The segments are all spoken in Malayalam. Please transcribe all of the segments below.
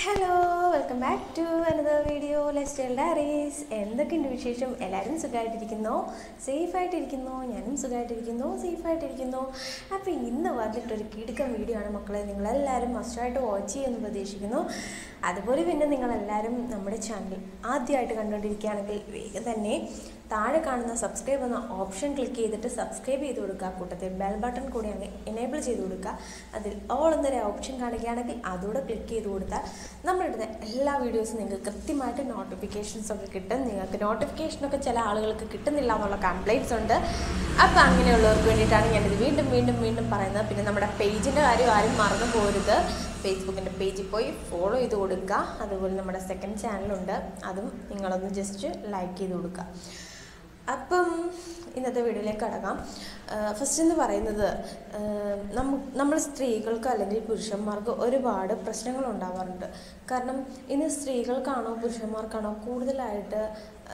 hello welcome back to another video lestel diaries എന്തൊക്കെയുണ്ട് വിശേഷം എല്ലാവരും സുഖമായിട്ടിരിക്കുന്നോ സേഫായിട്ടിരിക്കുന്നോ ഞാനും സുഖമായിട്ടിരിക്കുന്നു സേഫായിട്ടിരിക്കുന്നു അപ്പോൾ ഇന്ന് വന്നിട്ടൊരു കിടുക്കൻ വീഡിയോ ആണ് മക്കളെ നിങ്ങളെല്ലാവരും മസ്റ്റായിട്ട് വാച്ച് ചെയ്യുമെന്ന് പ്രതീക്ഷിക്കുന്നു അതുപോലെ പിന്നെ നിങ്ങളെല്ലാവരും നമ്മുടെ ചാനൽ ആദ്യമായിട്ട് കണ്ടുകൊണ്ടിരിക്കുകയാണെങ്കിൽ വേഗം തന്നെ താഴെ കാണുന്ന സബ്സ്ക്രൈബ് എന്ന ഓപ്ഷൻ ക്ലിക്ക് ചെയ്തിട്ട് സബ്സ്ക്രൈബ് ചെയ്ത് കൊടുക്കുക കൂട്ടത്തിൽ ബെൽ ബട്ടൺ കൂടി അങ്ങ് എനേബിൾ ചെയ്ത് കൊടുക്കുക അതിൽ ഓൾ എന്നൊരു ഓപ്ഷൻ കാണുകയാണെങ്കിൽ അതുകൂടെ ക്ലിക്ക് ചെയ്ത് കൊടുത്താൽ നമ്മളിടുന്ന എല്ലാ വീഡിയോസും നിങ്ങൾക്ക് കൃത്യമായിട്ട് നോട്ടിഫിക്കേഷൻസ് ഒക്കെ കിട്ടും നിങ്ങൾക്ക് നോട്ടിഫിക്കേഷനൊക്കെ ചില ആളുകൾക്ക് കിട്ടുന്നില്ല എന്നുള്ള കംപ്ലയിൻസ് ഉണ്ട് അപ്പോൾ അങ്ങനെയുള്ളവർക്ക് വേണ്ടിയിട്ടാണ് ഞാനിത് വീണ്ടും വീണ്ടും വീണ്ടും പറയുന്നത് പിന്നെ നമ്മുടെ പേജിൻ്റെ കാര്യം ആരും മറന്നു പോരുത് ഫേസ്ബുക്കിൻ്റെ പേജിൽ പോയി ഫോളോ ചെയ്ത് കൊടുക്കുക അതുപോലെ നമ്മുടെ സെക്കൻഡ് ചാനലുണ്ട് അതും നിങ്ങളൊന്ന് ജസ്റ്റ് ലൈക്ക് ചെയ്ത് കൊടുക്കുക അപ്പം ഇന്നത്തെ വീഡിയോയിലേക്ക് കടക്കാം ഫസ്റ്റ് എന്ന് പറയുന്നത് നമ്മ നമ്മൾ സ്ത്രീകൾക്ക് അല്ലെങ്കിൽ പുരുഷന്മാർക്ക് ഒരുപാട് പ്രശ്നങ്ങൾ ഉണ്ടാവാറുണ്ട് കാരണം ഇന്ന് സ്ത്രീകൾക്കാണോ പുരുഷന്മാർക്കാണോ കൂടുതലായിട്ട്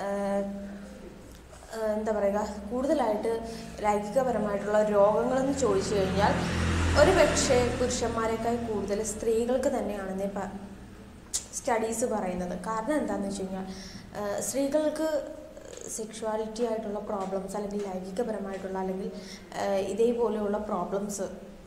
എന്താ പറയുക കൂടുതലായിട്ട് ലൈംഗികപരമായിട്ടുള്ള രോഗങ്ങളെന്ന് ചോദിച്ചു കഴിഞ്ഞാൽ ഒരു പക്ഷേ പുരുഷന്മാരെക്കാൾ കൂടുതൽ സ്ത്രീകൾക്ക് തന്നെയാണെന്നേ പ സ്റ്റഡീസ് പറയുന്നത് കാരണം എന്താണെന്ന് വെച്ച് കഴിഞ്ഞാൽ സ്ത്രീകൾക്ക് സെക്ഷുവാലിറ്റി ആയിട്ടുള്ള പ്രോബ്ലംസ് അല്ലെങ്കിൽ ലൈംഗികപരമായിട്ടുള്ള അല്ലെങ്കിൽ ഇതേപോലെയുള്ള പ്രോബ്ലംസ്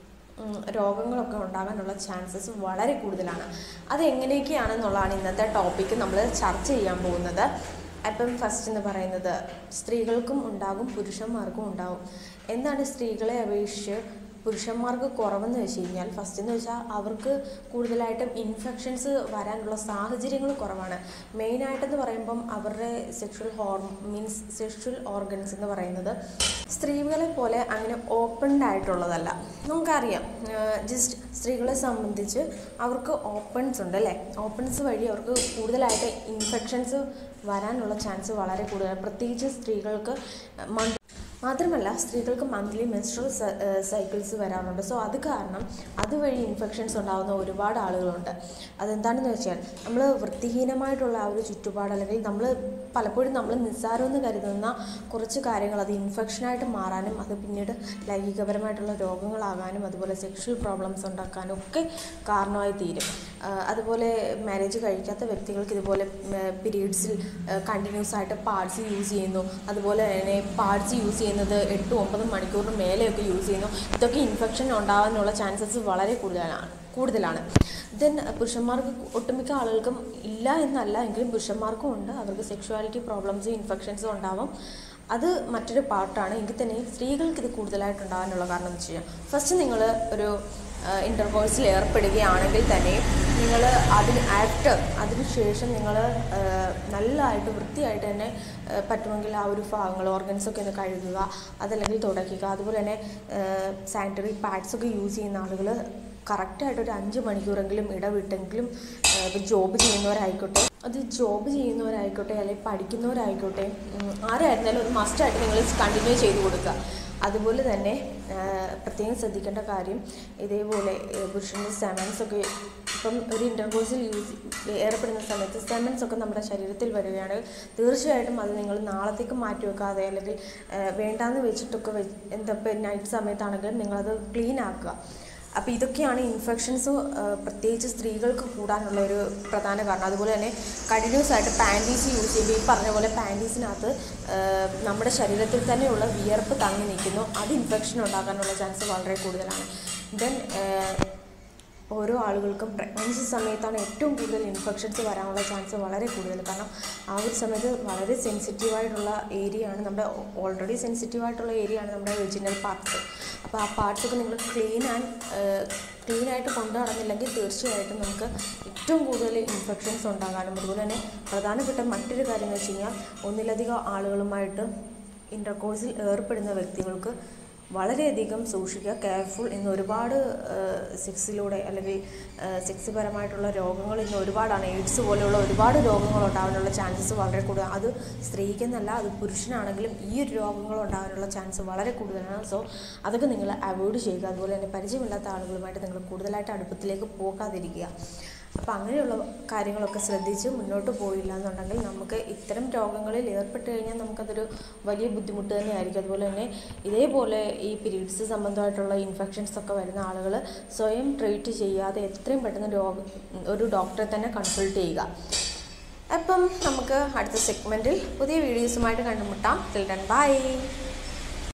രോഗങ്ങളൊക്കെ ഉണ്ടാകാനുള്ള ചാൻസസ് വളരെ കൂടുതലാണ് അത് എങ്ങനെയൊക്കെയാണെന്നുള്ളതാണ് ഇന്നത്തെ ടോപ്പിക്ക് നമ്മൾ ചർച്ച ചെയ്യാൻ പോകുന്നത് അപ്പം ഫസ്റ്റ് എന്ന് പറയുന്നത് സ്ത്രീകൾക്കും ഉണ്ടാകും പുരുഷന്മാർക്കും ഉണ്ടാകും എന്താണ് സ്ത്രീകളെ അപേക്ഷിച്ച് പുരുഷന്മാർക്ക് കുറവെന്ന് വെച്ച് കഴിഞ്ഞാൽ ഫസ്റ്റ് എന്ന് വെച്ചാൽ അവർക്ക് കൂടുതലായിട്ടും ഇൻഫെക്ഷൻസ് വരാനുള്ള സാഹചര്യങ്ങൾ കുറവാണ് മെയിനായിട്ടെന്ന് പറയുമ്പം അവരുടെ sexual or means sexual organs എന്ന് പറയുന്നത് സ്ത്രീകളെ പോലെ അങ്ങനെ ഓപ്പൺഡ് ആയിട്ടുള്ളതല്ല നമുക്കറിയാം ജസ്റ്റ് സ്ത്രീകളെ സംബന്ധിച്ച് അവർക്ക് ഓപ്പൺസ് ഉണ്ട് അല്ലേ ഓപ്പൺസ് വഴി അവർക്ക് കൂടുതലായിട്ട് ഇൻഫെക്ഷൻസ് വരാനുള്ള ചാൻസ് വളരെ കൂടുതലാണ് പ്രത്യേകിച്ച് സ്ത്രീകൾക്ക് മന്ത് മാത്രമല്ല സ്ത്രീകൾക്ക് മന്ത്ലി മെൻസ്ട്രൽ സൈക്കിൾസ് വരാറുണ്ട് സോ അത് കാരണം അതുവഴി ഇൻഫെക്ഷൻസ് ഉണ്ടാകുന്ന ഒരുപാട് ആളുകളുണ്ട് അതെന്താണെന്ന് വെച്ചാൽ നമ്മൾ വൃത്തിഹീനമായിട്ടുള്ള ആ ഒരു ചുറ്റുപാട് അല്ലെങ്കിൽ നമ്മൾ പലപ്പോഴും നമ്മൾ നിസ്സാരമെന്ന് കരുതുന്ന കുറച്ച് കാര്യങ്ങൾ അത് ഇൻഫെക്ഷനായിട്ട് മാറാനും അത് പിന്നീട് ലൈംഗികപരമായിട്ടുള്ള രോഗങ്ങളാകാനും അതുപോലെ സെക്ഷൽ പ്രോബ്ലംസ് ഉണ്ടാക്കാനും ഒക്കെ കാരണമായി തീരും അതുപോലെ മാരേജ് കഴിക്കാത്ത വ്യക്തികൾക്ക് ഇതുപോലെ പീരീഡ്സിൽ കണ്ടിന്യൂസ് ആയിട്ട് പാഡ്സ് യൂസ് ചെയ്യുന്നു അതുപോലെ തന്നെ പാഡ്സ് യൂസ് ചെയ്യുന്നത് എട്ടും ഒമ്പതും മണിക്കൂറിന് മേലെയൊക്കെ യൂസ് ചെയ്യുന്നു ഇതൊക്കെ ഇൻഫെക്ഷൻ ഉണ്ടാകാനുള്ള ചാൻസസ് വളരെ കൂടുതലാണ് കൂടുതലാണ് ദെൻ പുരുഷന്മാർക്ക് ഒട്ടുമിക്ക ആളുകൾക്കും ഇല്ല എന്നല്ല എങ്കിലും പുരുഷന്മാർക്കും ഉണ്ട് അവർക്ക് സെക്ഷുവാലിറ്റി പ്രോബ്ലംസും ഇൻഫെക്ഷൻസും ഉണ്ടാവും അത് മറ്റൊരു പാർട്ടാണ് എങ്കിൽ തന്നെ സ്ത്രീകൾക്ക് ഇത് കൂടുതലായിട്ട് ഉണ്ടാകാനുള്ള കാരണം എന്ന് വെച്ച് കഴിഞ്ഞാൽ ഫസ്റ്റ് നിങ്ങൾ ഒരു ഇൻ്റർകോഴ്സിൽ ഏർപ്പെടുകയാണെങ്കിൽ തന്നെ നിങ്ങൾ അതിന് ആഫ്റ്റർ അതിനുശേഷം നിങ്ങൾ നല്ലതായിട്ട് വൃത്തിയായിട്ട് തന്നെ പറ്റുമെങ്കിൽ ആ ഒരു ഭാഗങ്ങൾ ഓർഗൻസൊക്കെ ഒന്ന് കഴുകുക അതല്ലെങ്കിൽ തുടയ്ക്കുക അതുപോലെ തന്നെ സാനിറ്ററി പാഡ്സൊക്കെ യൂസ് ചെയ്യുന്ന ആളുകൾ കറക്റ്റായിട്ട് ഒരു അഞ്ച് മണിക്കൂറെങ്കിലും ഇടവിട്ടെങ്കിലും ഇപ്പോൾ ജോബ് ചെയ്യുന്നവരായിക്കോട്ടെ അത് ജോബ് ചെയ്യുന്നവരായിക്കോട്ടെ അല്ലെങ്കിൽ പഠിക്കുന്നവരായിക്കോട്ടെ ആരായിരുന്നാലും അത് മസ്റ്റായിട്ട് നിങ്ങൾ കണ്ടിന്യൂ ചെയ്ത് കൊടുക്കുക അതുപോലെ തന്നെ പ്രത്യേകം ശ്രദ്ധിക്കേണ്ട കാര്യം ഇതേപോലെ പുരുഷൻ്റെ സെമൻസ് ഒക്കെ ഇപ്പം ഒരു ഇൻ്റർകോഴ്സിൽ യൂസ് ഏർപ്പെടുന്ന സമയത്ത് സെമൻസ് ഒക്കെ നമ്മുടെ ശരീരത്തിൽ വരികയാണ് തീർച്ചയായിട്ടും അത് നിങ്ങൾ നാളത്തേക്ക് മാറ്റി വെക്കാതെ അല്ലെങ്കിൽ വേണ്ടാന്ന് വെച്ചിട്ടൊക്കെ വെ എന്താ ഇപ്പം നൈറ്റ് സമയത്താണെങ്കിലും നിങ്ങളത് ക്ലീൻ ആക്കുക അപ്പോൾ ഇതൊക്കെയാണ് ഇൻഫെക്ഷൻസ് പ്രത്യേകിച്ച് സ്ത്രീകൾക്ക് കൂടാനുള്ള ഒരു പ്രധാന കാരണം അതുപോലെ തന്നെ കണ്ടിന്യൂസ് ആയിട്ട് പാൻറ്റീസ് യൂസ് ചെയ്യുമ്പോൾ ഈ പറഞ്ഞ പോലെ പാൻറ്റീസിനകത്ത് നമ്മുടെ ശരീരത്തിൽ തന്നെയുള്ള വിയർപ്പ് തങ്ങി നിൽക്കുന്നു അത് ഇൻഫെക്ഷൻ ഉണ്ടാകാനുള്ള ചാൻസ് വളരെ കൂടുതലാണ് ദെൻ ഓരോ ആളുകൾക്കും പ്രഗ്നൻസി സമയത്താണ് ഏറ്റവും കൂടുതൽ ഇൻഫെക്ഷൻസ് വരാനുള്ള ചാൻസ് വളരെ കൂടുതൽ കാരണം ആ ഒരു സമയത്ത് വളരെ സെൻസിറ്റീവായിട്ടുള്ള ഏരിയയാണ് നമ്മുടെ ഓൾറെഡി സെൻസിറ്റീവായിട്ടുള്ള ഏരിയയാണ് നമ്മുടെ വെജിനൽ പാർട്സ് അപ്പോൾ ആ പാർട്സൊക്കെ നിങ്ങൾ ക്ലീൻ ആൻഡ് ക്ലീൻ ആയിട്ട് കൊണ്ടു നടന്നില്ലെങ്കിൽ തീർച്ചയായിട്ടും നമുക്ക് ഏറ്റവും കൂടുതൽ ഇൻഫെക്ഷൻസ് ഉണ്ടാകാനും അതുപോലെ തന്നെ പ്രധാനപ്പെട്ട മറ്റൊരു കാര്യം എന്ന് വെച്ച് കഴിഞ്ഞാൽ ഒന്നിലധികം ആളുകളുമായിട്ട് ഇൻ്റർകോഴ്സിൽ ഏർപ്പെടുന്ന വ്യക്തികൾക്ക് വളരെയധികം സൂക്ഷിക്കുക കെയർഫുൾ ഇന്ന് ഒരുപാട് സെക്സിലൂടെ അല്ലെങ്കിൽ സെക്സ് പരമായിട്ടുള്ള രോഗങ്ങൾ ഇന്ന് ഒരുപാടാണ് എയ്ഡ്സ് പോലെയുള്ള ഒരുപാട് രോഗങ്ങൾ ഉണ്ടാകാനുള്ള ചാൻസസ് വളരെ കൂടുതൽ അത് സ്ത്രീക്കെന്നല്ല അത് പുരുഷനാണെങ്കിലും ഈ ഒരു രോഗങ്ങൾ ഉണ്ടാകാനുള്ള ചാൻസ് വളരെ കൂടുതലാണ് സോ അതൊക്കെ നിങ്ങൾ അവോയ്ഡ് ചെയ്യുക അതുപോലെ തന്നെ പരിചയമില്ലാത്ത ആളുകളുമായിട്ട് നിങ്ങൾ കൂടുതലായിട്ട് അടുപ്പത്തിലേക്ക് പോകാതിരിക്കുക അപ്പോൾ അങ്ങനെയുള്ള കാര്യങ്ങളൊക്കെ ശ്രദ്ധിച്ച് മുന്നോട്ട് പോയില്ല എന്നുണ്ടെങ്കിൽ നമുക്ക് ഇത്തരം രോഗങ്ങളിൽ ഏർപ്പെട്ട് കഴിഞ്ഞാൽ നമുക്കതൊരു വലിയ ബുദ്ധിമുട്ട് തന്നെയായിരിക്കും അതുപോലെ തന്നെ ഇതേപോലെ ഈ പീരീഡ്സ് സംബന്ധമായിട്ടുള്ള ഇൻഫെക്ഷൻസ് ഒക്കെ വരുന്ന ആളുകൾ സ്വയം ട്രീറ്റ് ചെയ്യാതെ എത്രയും പെട്ടെന്ന് രോഗ ഒരു ഡോക്ടറെ തന്നെ കൺസൾട്ട് ചെയ്യുക അപ്പം നമുക്ക് അടുത്ത സെഗ്മെൻറ്റിൽ പുതിയ വീഡിയോസുമായിട്ട് കണ്ടുമുട്ടാം ടിൽ ഡൺ ബൈ